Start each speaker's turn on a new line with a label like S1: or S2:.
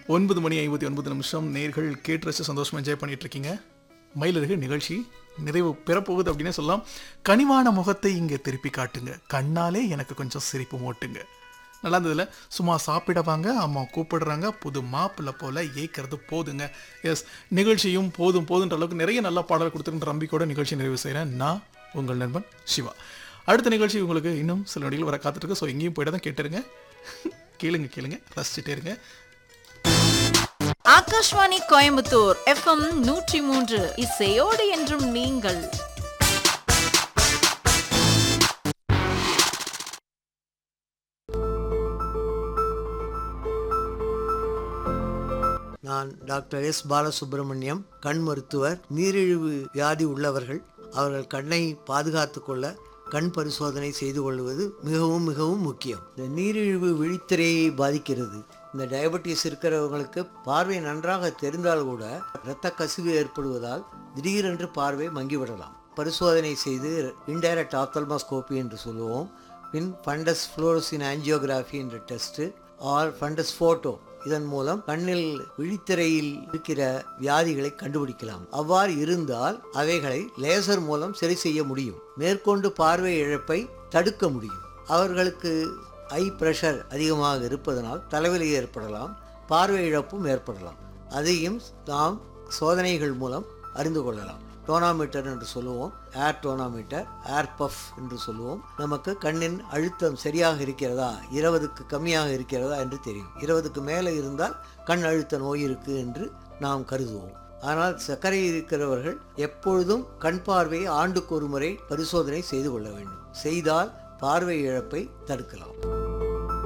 S1: ஒன்பது மணி ஐம்பத்தி ஒன்பது நிமிஷம் நேர்கள் கேட்டு ரசிச்சு சந்தோஷமா என்ஜாய் பண்ணிட்டு இருக்கீங்க மயிலருகு நிகழ்ச்சி நிறைவு பெறப்போகுது அப்படின்னே சொல்லலாம் கனிவான முகத்தை இங்கே திருப்பி காட்டுங்க கண்ணாலே எனக்கு கொஞ்சம் சிரிப்பு மூட்டுங்க நல்லா இருந்ததுல சும்மா சாப்பிட வாங்க அம்மா கூப்பிடுறாங்க புது மாப்பிள்ளை போல ஏய்க்கிறது போதுங்க எஸ் நிகழ்ச்சியும் போதும் போதுன்ற அளவுக்கு நிறைய நல்ல பாடல் கொடுத்துருன்ற நம்பிக்கையோட நிகழ்ச்சி நிறைவு செய்கிறேன் நான் உங்கள் நண்பன் சிவா அடுத்த நிகழ்ச்சி உங்களுக்கு இன்னும் சில நொடிகள் வர காத்துட்ருக்கு ஸோ எங்கேயும் போயிட்டு தான் கேட்டுருங்க கேளுங்க கேளுங்க ரசிச்சுட்டே இருங்க
S2: ஆகாஷ்வாணி கோயம்புத்தூர் எஃப்எம் நூற்றி மூன்று இசையோடு என்றும் நீங்கள்
S3: நான் டாக்டர் எஸ் பாலசுப்ரமணியம் கண் மருத்துவர் நீரிழிவு வியாதி உள்ளவர்கள் அவர்கள் கண்ணை பாதுகாத்து கொள்ள கண் பரிசோதனை செய்து கொள்வது மிகவும் மிகவும் முக்கியம் இந்த நீரிழிவு விழித்திரையை பாதிக்கிறது இந்த டயபெட்டிஸ் இருக்கிறவங்களுக்கு பார்வை நன்றாக தெரிந்தால் கூட இரத்த கசிவு ஏற்படுவதால் திடீரென்று பார்வை மங்கிவிடலாம் பரிசோதனை செய்து இன்டைரக்ட் ஆப்தல்மாஸ்கோபி என்று சொல்லுவோம் பின் ஃபண்டஸ் ஃப்ளோரசின் ஆஞ்சியோகிராஃபி என்ற டெஸ்ட்டு ஆர் ஃபண்டஸ் ஃபோட்டோ இதன் மூலம் கண்ணில் விழித்திரையில் இருக்கிற வியாதிகளை கண்டுபிடிக்கலாம் அவ்வாறு இருந்தால் அவைகளை லேசர் மூலம் சரி செய்ய முடியும் மேற்கொண்டு பார்வை இழப்பை தடுக்க முடியும் அவர்களுக்கு ஐ பிரஷர் அதிகமாக இருப்பதனால் தலைவலி ஏற்படலாம் பார்வை இழப்பும் ஏற்படலாம் அதையும் நாம் சோதனைகள் மூலம் அறிந்து கொள்ளலாம் டோனாமீட்டர் என்று சொல்லுவோம் ஏர் டோனாமீட்டர் ஏர் பஃப் என்று சொல்லுவோம் நமக்கு கண்ணின் அழுத்தம் சரியாக இருக்கிறதா இருபதுக்கு கம்மியாக இருக்கிறதா என்று தெரியும் இருபதுக்கு மேலே இருந்தால் கண் அழுத்த நோய் இருக்கு என்று நாம் கருதுவோம் ஆனால் சர்க்கரை இருக்கிறவர்கள் எப்பொழுதும் கண் பார்வையை ஆண்டுக்கு ஒரு முறை பரிசோதனை செய்து கொள்ள வேண்டும் செய்தால் பார்வை இழப்பை தடுக்கலாம்